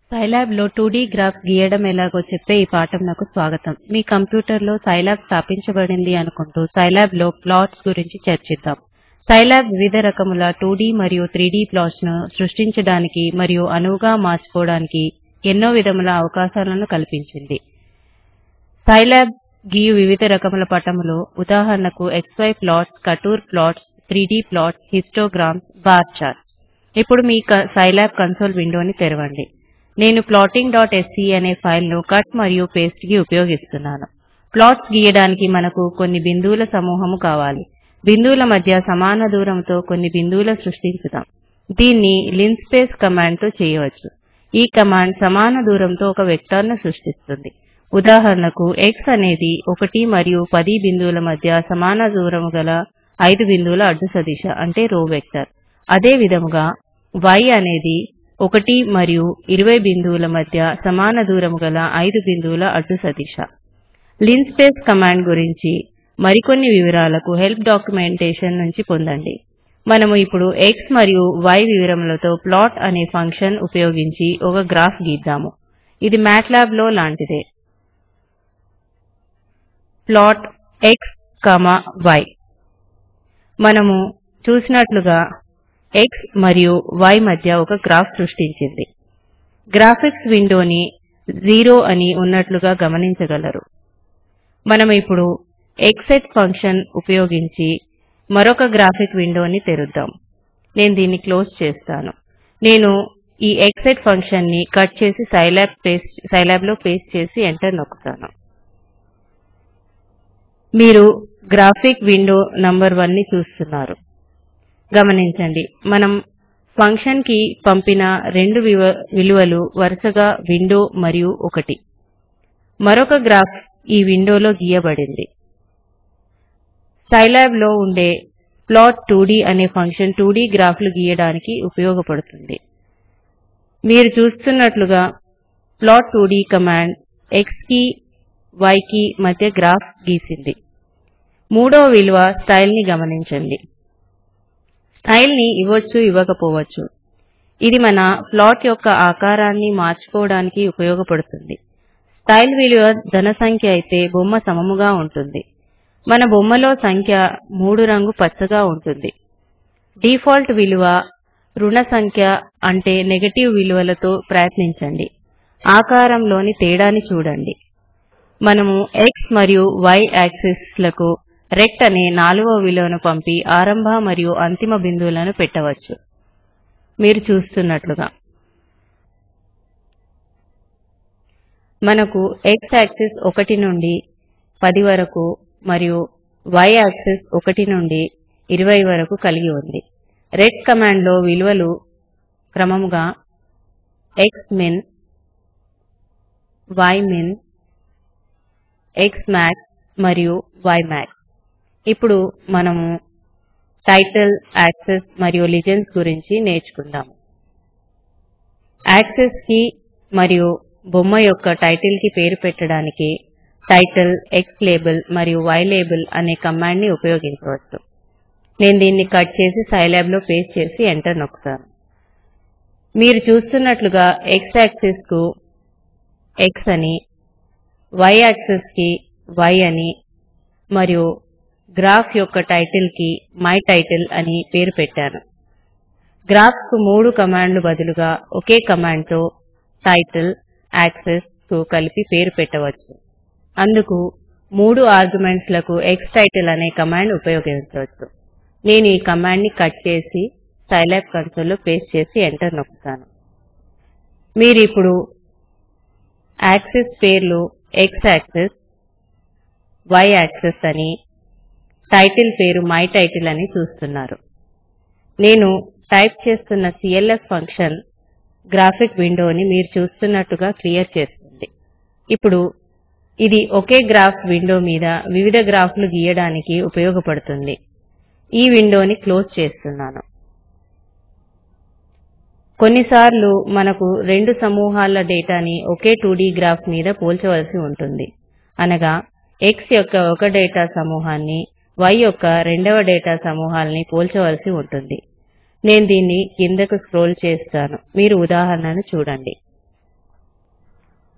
Scilab లో 2D graph గీయడం ఎలాగో చెప్పే ఈ పాఠంనకు స్వాగతం మీ కంప్యూటర్ లో సైలాబ్ స్థాపించబడింది అనుకుంటూ సైలాబ్ లో ప్లాట్స్ గురించి చర్చిద్దాం సైలాబ్ వివిధ రకముల 2D మరియు 3D ప్లాట్స్ ను సృష్టించడానికి మరియు అనువుగా మార్చుకోవడానికి ఎన్నో విధముల అవకాశాలను కల్పించింది సైలాబ్ గీయు వివిధ రకముల పటములు ఉదాహరణకు క్సీ plots contour plots 3D plots histograms bar charts ఇప్పుడు మీ సైలాబ్ కన్సోల్ విండోని తెరవండి నేను plottingస్కే అనే ఫైల్ ను కట్ మరియు పేస్ట్ కి ఉపయోగిస్తున్నాను ప్లాట్స్ గీయడానికి మనకు కొన్ని బిందువుల సమూహము కావాలి బిందువుల మధ్య సమాన దూరముతో కొన్ని బిందువుల సృష్టించుదాం దీన్ని లిన్స్పేస్ కమాండ్ తో చేయవచ్చు ఈ కమాండ్ సమాన దూరంతో ఒక వెక్టర్ ను సృష్టిస్తుంది ఉదాహరణకు x అనేది 1 మరియు 10 బిందువుల మధ్య సమాన దూరము గల 5 బిందువుల అడ్డు సదిశ అంటే రో వెక్టర్ అదే విధముగా y అనేది 1 మరియు 20 బిందువుల మధ్య సమాన దూరము గల 5 బిందువుల అడ్డు సదిశ లిన్స్పేస్ కమాండ్ గురించి మరికొన్ని వివరాలకు హెల్ప్ డాక్యుమెంటేషన్ నుంచి పొందండి మనము ఇప్పుడు x మరియు y వివరములతో ప్లాట్ అనే ఫంక్షన్ ఉపయోగించి ఒక గ్రాఫ్ గీద్దాము ఇది మాట్లాబ్ లో లాంటిదే ప్లాట్ x y మనము చూసినట్లుగా x మరియు y మధ్య ఒక గ్రాఫ్ సృష్టించింది గ్రాఫిక్స్ విండోని 0 అని ఉన్నట్లుగా గమనించగలరు మనము ఇప్పుడు క్సెట్ ఫంక్షన్ ఉపయోగించి మరొక గ్రాఫిక్ విండోని తెరుద్దాం నేను దీన్ని క్లోజ్ చేస్తాను నేను ఈ క్సెట్ ఫంక్షన్ ని కట్ చేసి సైలాబ్ లో పేస్ట్ చేసి ఎంటర్ నొక్కుతాను మీరు గ్రాఫిక్ విండో నంబర్ 1 ని చూస్తున్నారు గమనించండి మనం ఫంక్షన్ కి పంపిన రెండు విలువలు వరుసగా విండో మరియు 1 మరొక గ్రాఫ్ ఈ విండోలో గీయబడింది సైలాబ్ లో ఉండే plot2డ్ అనే ఫంక్షన్ 2D గ్రాఫ్లు గీయడానికి ఉపయోగపడుతుంది మీరు చూస్తున్నట్లుగా plot2డ్ కమాండ్ x కి y కి మధ్య గ్రాఫ్ గీసింది మూడవ విలువ స్టైల్ ని గమనించండి స్టైల్ ని ఇవ్వొచ్చు ఇవ్వకపోవచ్చు ఇది మన ప్లాట్ యొక్క ఆకారాన్ని మార్చుకోవడానికి ఉపయోగపడుతుంది స్టైల్ విలువ ధన సంఖ్య అయితే బొమ్మ సమముగా ఉంటుంది మన బొమ్మలో సంఖ్య 3 రంగు పచ్చగా ఉంటుంది డిఫాల్ట్ విలువ రుణ సంఖ్య అంటే నెగెటివ్ విలువలతో ప్రయత్నించండి ఆకారంలోని తేడాని చూడండి మనము x మరియు y యాక్సిస్ లకు రెక్ట్ అనే నాలుగవ విలువను పంపి ఆరంభ మరియు అంతిమ బిందువులను పెట్టవచ్చు మీరు చూస్తున్నట్లుగా మనకు x యాక్సిస్ 1 నుండి 10 వరకు మరియు y యాక్సిస్ 1 నుండి 20 వరకు కలిగి ఉంది రెక్ట్ కమాండ్ లో విలువలు క్రమముగా క్స్మిన్ యమిన్ క్స్మాక్స్ మరియు యమాక్స్ ఇప్పుడు మనము టైటిల్ యాక్సెస్ మరియు లీజెండ్స్ గురించి నేర్చుకుందాము యాక్సెస్ కి మరియు బొమ్మ యొక్క టైటిల్ కి పేరు పెట్టడానికి టైటిల్ క్స్లాబెల్ మరియు ylabel అనే కమాండ్ ని ఉపయోగించవచ్చు నేను దీన్ని కట్ చేసి సైలాబ్ లో పేస్ట్ చేసి ఎంటర్ నొక్కుతాను మీరు చూస్తున్నట్లుగా x యాక్సిస్ కు x అని y యాక్సిస్ కి y అని మరియు గ్రాఫ్ యొక్క టైటిల్ కి మై టైటిల్ అని పేరు పెట్టాను గ్రాఫ్స్ కు మూడు కమాండ్లు బదులుగా ఒకే కమాండ్ తో టైటిల్ యాక్సెస్ కు కలిపి పేరు పెట్టవచ్చు అందుకు మూడు ఆర్గ్యుమెంట్స్ లకు క్స్టైటిల్ అనే కమాండ్ ఉపయోగించవచ్చు నేను ఈ కమాండ్ ని కట్ చేసి సైలాబ్ కన్సోల్ లో పేస్ట్ చేసి ఎంటర్ నొక్కుతాను మీరు ఇప్పుడు యాక్సిస్ పేర్లు x యాక్సిస్ y యాక్సిస్ అని టైటిల్ పేరు మై టైటిల్ అని చూస్తున్నారు నేను టైప్ చేస్తున్న clf ఫంక్షన్ గ్రాఫిక్ విండోని మీరు చూస్తున్నట్టుగా క్లియర్ చేస్తుంది ఇప్పుడు ఇది ఒకే గ్రాఫ్ విండో మీద వివిధ గ్రాఫ్లు గీయడానికి ఉపయోగపడుతుంది ఈ విండోని క్లోజ్ చేస్తున్నాను కొన్నిసార్లు మనకు రెండు సమూహాల డేటాని ఒకే 2D గ్రాఫ్ మీద పోల్చవలసి ఉంటుంది అనగా x యొక్క ఒక డేటా సమూహాన్ని y యొక్క రెండవ డేటా సమూహాల్ని పోల్చవలసి ఉంటుంది నేను దీన్ని కిందకు స్క్రోల్ చేస్తాను మీరు ఉదాహరణను చూడండి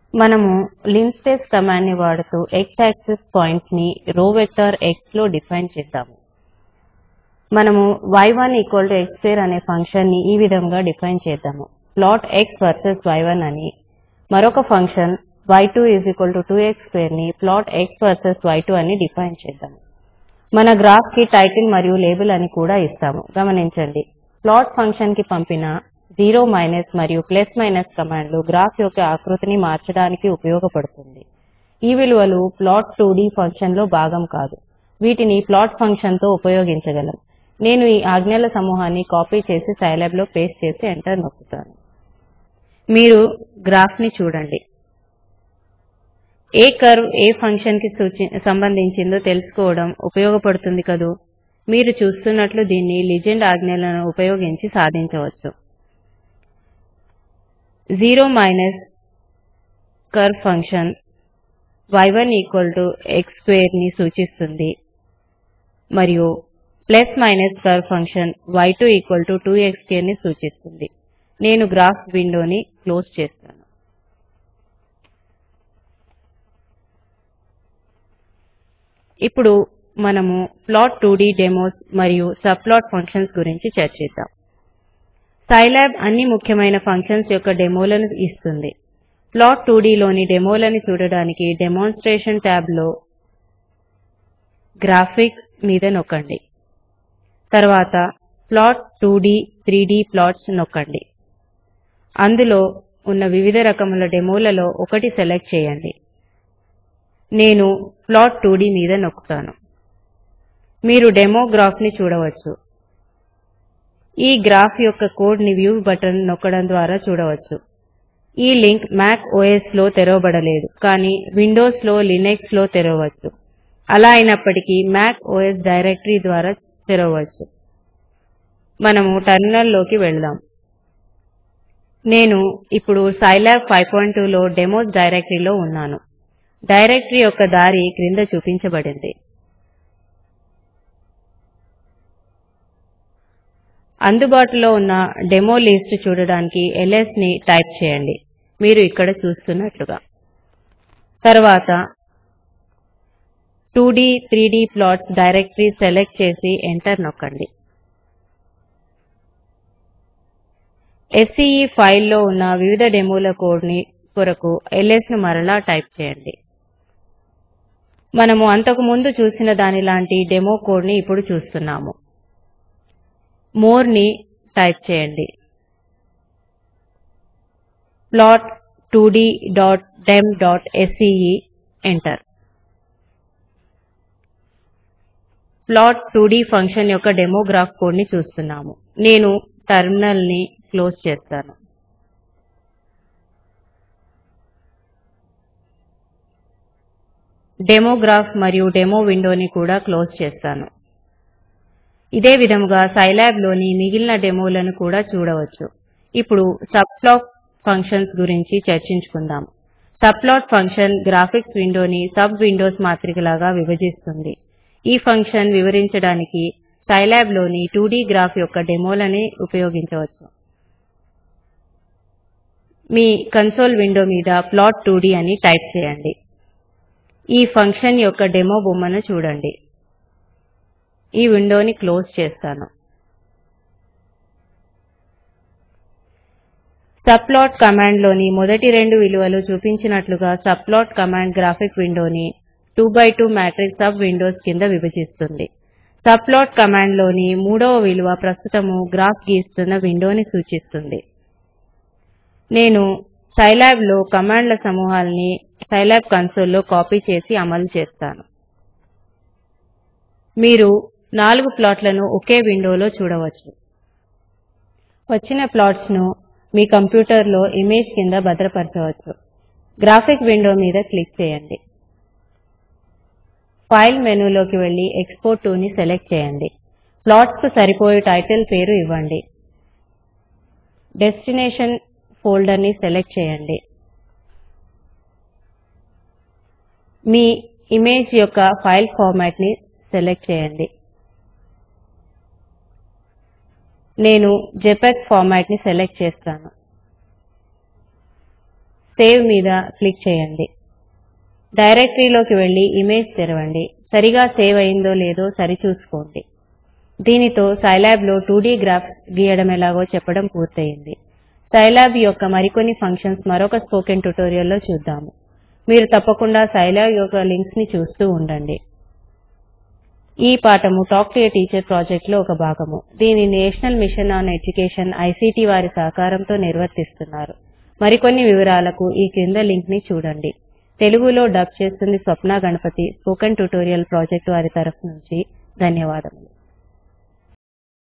మనము linspace కమాండ్ ని వాడుతూ x యాక్సిస్ పాయింట్ ని రో వెక్టర్ x లో డిఫైన్ చేద్దాము మనము y1 x2 అనే ఫంక్షన్ ని ఈ విధంగా డిఫైన్ చేద్దాము ప్లాట్ x వర్సెస్ y1 అని మరొక ఫంక్షన్ y2 2x2 ని ప్లాట్ x వర్సెస్ y2 అని డిఫైన్ చేద్దాము మన గ్రాఫ్ కి టైటిల్ మరియు లేబుల్ అని కూడా ఇస్తాము గమనించండి ప్లాట్ ఫంక్షన్ కి పంపిన 0 మైనస్ మరియు ప్లస్ మైనస్ కమాండ్లు గ్రాఫ్ యొక్క ఆకృతిని మార్చడానికి ఉపయోగపడుతుంది ఈ విలువలు ప్లాట్ 2డి ఫంక్షన్ లో భాగం కాదు వీటిని ప్లాట్ ఫంక్షన్ తో ఉపయోగించగలం నేను ఈ ఆజ్ఞల సమూహాన్ని కాపీ చేసి సైలాబ్ లో పేస్ట్ చేసి ఎంటర్ నొక్కుతాను మీరు గ్రాఫ్ ని చూడండి ఏ కర్వ్ ఏ ఫంక్షన్ కి సూచి సంబంధించిందో తెలుసుకోవడం ఉపయోగపడుతుంది కదూ మీరు చూస్తున్నట్లు దీన్ని లిజెండ్ ఆజ్ఞలను ఉపయోగించి సాధించవచ్చు 0 minus curve function y1 x square ని సూచిస్తుంది మరియు plus minus curve function y2 2x ని సూచిస్తుంది నేను గ్రాఫ్ విండోని క్లోజ్ చేస్తాను ఇప్పుడు మనము ప్లాట్ 2డి డెమోస్ మరియు సబ్ప్లాట్ ఫంక్షన్స్ గురించి చర్చిద్దాం సైలాబ్ అన్ని ముఖ్యమైన ఫంక్షన్స్ యొక్క డెమోలను ఇస్తుంది ప్లాట్ 2డి లోని డెమోలని చూడడానికి డెమాన్స్ట్రేషన్ టాబ్ లో గ్రాఫిక్స్ మీద నొక్కండి తర్వాత ప్లాట్ 2డి 3డి ప్లాట్స్ నొక్కండి అందులో ఉన్న వివిధ రకముల డెమోలలో ఒకటి సెలెక్ట్ చేయండి నేను ప్లాట్ 2డి మీద నొక్కుతాను మీరు డెమో గ్రాఫ్ ని చూడవచ్చు ఈ గ్రాఫ్ యొక్క కోడ్ ని వ్యూ బటన్ నొక్కడం ద్వారా చూడవచ్చు ఈ లింక్ మాక్ ఓఎస్ లో తెరవబడలేదు కానీ విండోస్ లో లినక్స్ లో తెరవవచ్చు అలా అయినప్పటికీ మాక్ ఓఎస్ డైరెక్టరీ ద్వారా తెరవవచ్చు మనము టెర్మినల్ లోకి వెళ్దాం నేను ఇప్పుడు సైలాబ్ 5.2 లో డెమోస్ డైరెక్టరీలో ఉన్నాను డైరెక్టరీ యొక్క దారి క్రింద చూపించబడింది అందుబాటులో ఉన్న డెమో లిస్ట్ చూడడానికి ls ని టైప్ చేయండి మీరు ఇక్కడ చూస్తున్నట్లుగా తర్వాత 2d 3d plots directory select చేసి ఎంటర్ నొక్కండి స్కే ఫైల్ లో ఉన్న వివిధ డెమోల కోడ్ ని కొరకు ls ను మరలా టైప్ చేయండి మనము అంతకు ముందు చూసిన దానిలాంటి డెమో కోడ్ ని ఇప్పుడు చూస్తున్నాము మోర్ ని టైప్ చేయండి ప్లాట్ 2ddemస్కే ఎంటర్ ప్లాట్ 2డి ఫంక్షన్ యొక్క డెమో గ్రాఫ్ కోడ్ ని చూస్తున్నాము నేను టెర్మినల్ ని క్లోజ్ చేస్తాను డెమో గ్రాఫ్ మరియు డెమో విండోని కూడా క్లోజ్ చేస్తాను ఇదే విధముగా సైలాబ్ లోని మిగిలిన డెమోలను కూడా చూడవచ్చు ఇప్పుడు సబ్ప్లాట్ ఫంక్షన్స్ గురించి చర్చించుకుందాం సబ్ప్లాట్ ఫంక్షన్ గ్రాఫిక్స్ విండోని సబ్ విండోస్ మాత్రికలాగా విభజిస్తుంది ఈ ఫంక్షన్ వివరించడానికి సైలాబ్ లోని 2డి గ్రాఫ్ యొక్క డెమోలని ఉపయోగించవచ్చు మీ కన్సోల్ విండో మీద ప్లాట్ 2డి అని టైప్ చేయండి ఈ ఫంక్షన్ యొక్క డెమో బొమ్మను చూడండి ఈ విండోని క్లోజ్ చేస్తాను సబ్ప్లాట్ కమాండ్ లోని మొదటి రెండు విలువలు చూపించినట్లుగా సబ్ప్లాట్ కమాండ్ గ్రాఫిక్ విండోని 2 బై 2 మాట్రిక్స్ సబ్ విండోస్ కింద విభజిస్తుంది సబ్ప్లాట్ కమాండ్ లోని మూడవ విలువ ప్రస్తుతము గ్రాఫ్ గీస్తున్న విండోని సూచిస్తుంది నేను సైలాబ్ లో కమాండ్ల సమూహాల్ని సైలాబ్ కన్సోల్ లో కాపీ చేసి అమలు చేస్తాను మీరు నాలుగు ప్లాట్లను ఒకే విండోలో చూడవచ్చు వచ్చిన ప్లాట్స్ ను మీ కంప్యూటర్ లో ఇమేజ్ కింద భద్రపరచవచ్చు గ్రాఫిక్ విండో మీద క్లిక్ చేయండి ఫైల్ మెనూలోకి వెళ్లి ఎక్స్పోర్ట్ టు ని సెలెక్ట్ చేయండి ప్లాట్స్ కు సరిపోయే టైటిల్ పేరు ఇవ్వండి డెస్టినేషన్ ఫోల్డర్ ని సెలెక్ట్ చేయండి మీ ఇమేజ్ యొక్క ఫైల్ ఫార్మాట్ ని సెలెక్ట్ చేయండి నేను జెపిఇజి ఫార్మాట్ ని సెలెక్ట్ చేస్తాను సేవ్ మీద క్లిక్ చేయండి డైరెక్టరీలోకి వెళ్లి ఇమేజ్ తెరవండి సరిగా సేవ్ అయిందో లేదో సరిచూసుకోండి దీనితో సైలాబ్ లో 2డ్ గ్రాఫ్స్ గీయడం ఎలాగో చెప్పడం పూర్తయింది సైలాబ్ యొక్క మరికొన్ని ఫంక్షన్స్ మరొక స్పోకెన్ ట్యుటోరియల్లో చూద్దాము మీరు తప్పకుండా సైలాబ్ యొక్క లింక్స్ ని చూస్తూ ఉండండి ఈ పాఠము talk to a teacher project లో ఒక భాగము దీనిని national mission on education ICT వారి సహకారంతో నిర్వర్తిస్తున్నారు మరికొన్ని వివరాలకు ఈ క్రింద లింక్ ని చూడండి తెలుగులో డబ్ చేస్తుంది Swapna Ganapathi spoken tutorial project వారి తరఫు నుంచి ధన్యవాదములు